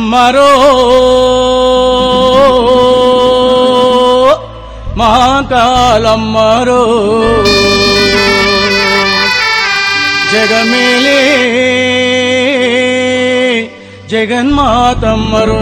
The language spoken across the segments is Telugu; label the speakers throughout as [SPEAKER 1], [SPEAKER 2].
[SPEAKER 1] అమ్మరో మహాకాలమ్మరో జగమేలే జగన్మాతమ్మరో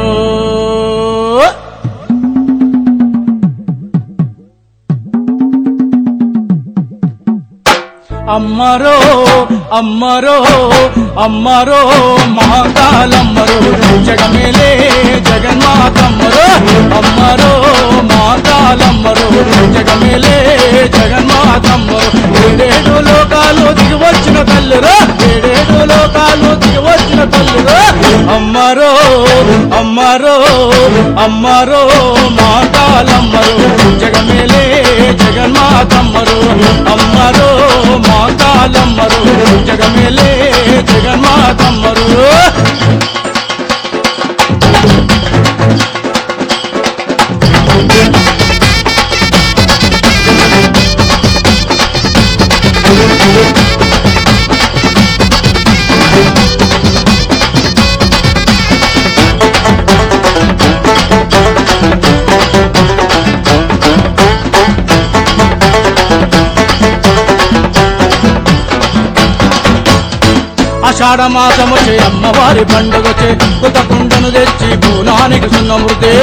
[SPEAKER 1] అమ్మరో అమ్మరో అమ్మరో మహాకాలమ్మరో జగమేలే జగన్మాతమ్మరో అమ్మరో మహాకాలమ్మరో జగమేలే జగన్మాతమ్మరో ఏడేడు లోకాలు దిగి వచ్చిన తల్లురో ఏడేడు లోకాలు దిగి వచ్చిన తల్లురో అమ్మరో అమ్మరో అమ్మరో మాతాలమ్మరో జగమేలే జగన్మాతమ్మరో అమ్మరో మాతాలమ్మరో జగమేలే జగన్మాతమ్మరో ఆషాఢ మాసము చే అమ్మవారి పండుగ చే కొత్త కుండను తెచ్చి పూనానికి సున్నమృతే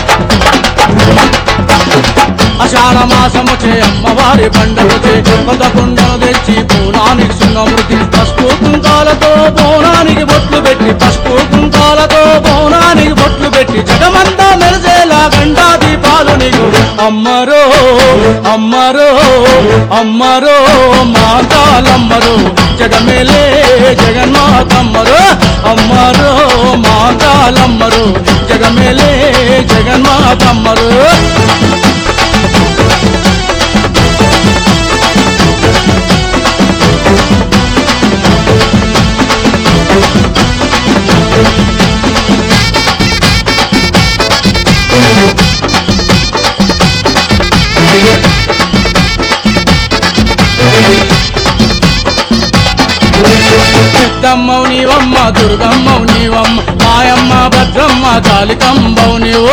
[SPEAKER 1] ఆషాఢ మాసము చే అమ్మవారి పండుగ చే కొత్త కుండను తెచ్చి పూనానికి సున్నమృతి పసుపు కుంకాలతో బోనానికి బొట్లు పెట్టి పసుపు కుంకాలతో బోనానికి బొట్లు పెట్టి జగమంతా మెరిసేలా గండా దీపాలు నీకు అమ్మరో అమ్మరో అమ్మరో మాతాలమ్మరో జగమేలే జగన్మాతమ్మరో అమ్మరో మాతాలమ్మరో జగమేలే జగన్మాతమ్మరో పెద్దమ్మవు నీవమ్మ దుర్గమ్మవు నీవమ్మ మాయమ్మ భద్రమ్మ కాళికంబవు నీవు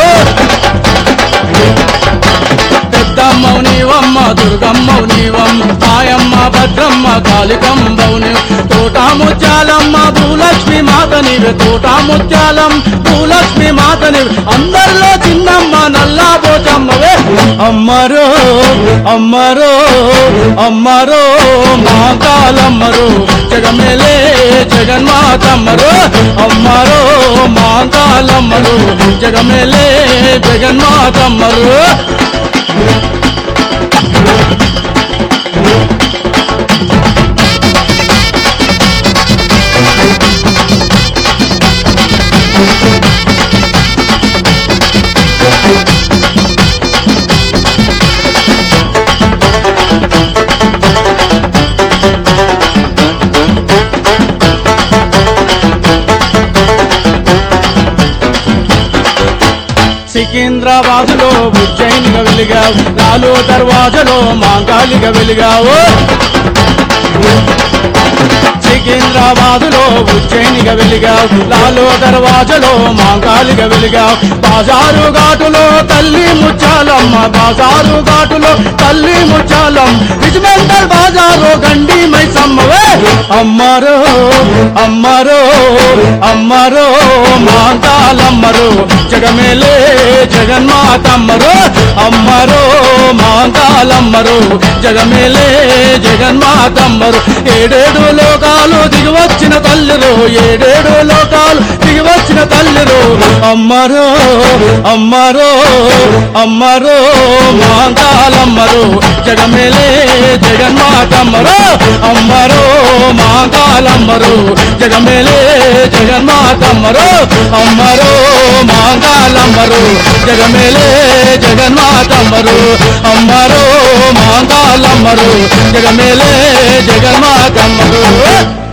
[SPEAKER 1] పెద్దమ్మవు నీవమ్మ దుర్గమ్మవు నీవమ్మ మాయమ్మ భద్రమ్మ కాళికంబవు నీవు తోట ముత్యాలమ్మ భూలక్ష్మి మాత నీవే తోట ముత్యాలం భూలక్ష్మి మాత నీవే అందరిలో చిన్నమ్మ నల్లా పోచమ్మవే అమ్మరో అమ్మరో అమ్మరో మాతాలమ్మరో జగమేలే జగన్మాతమ్మరో అమ్మరో మాతాలమ్మరో జగమేలే జగన్మాతమ్మరో సికింద్రాబాదులో ఉజ్జయినిగా వెలిగావు లాలో దర్వాజలో మాంగాలిగా వెలిగావు సికింద్రాబాదులో ఉజ్జయినిగా వెలిగావు లాలో దర్వాజలో మాంగాలిగా వెలిగావు బాజారు ఘాటులో తల్లి ముచ్చాలమ్మ బాజారు ఘాటులో తల్లి ముచ్చాలం రిజిమెంటల్ బాజారు గండి మైసమ్మవే అమ్మరో అమ్మరో అమ్మరో మాంగాలమ్మరో జగమేలే జగన్మాతమ్మరో అమ్మరో మాంగాలమ్మరో జగమేలే జగన్మాతమ్మరు ఏడేడు లోకాలు దిగివచ్చిన తల్లిరు ఏడేడు లోకాలు దిగివచ్చిన తల్లిరు అమ్మరో అమ్మరో అమ్మరో మాంగాలమ్మరు జగమేలే జగన్మాతమ్మరు అమ్మరో మాంగాలమ్మరు జగమేలే జగన్మాతమ్మరు అమ్మరో మాంగాలమ్మరు జగమేలే జగన్మాతమ్మరు అమ్మరో మాంగాలమ్మరు జగమేలే జగన్మాతమ్మరు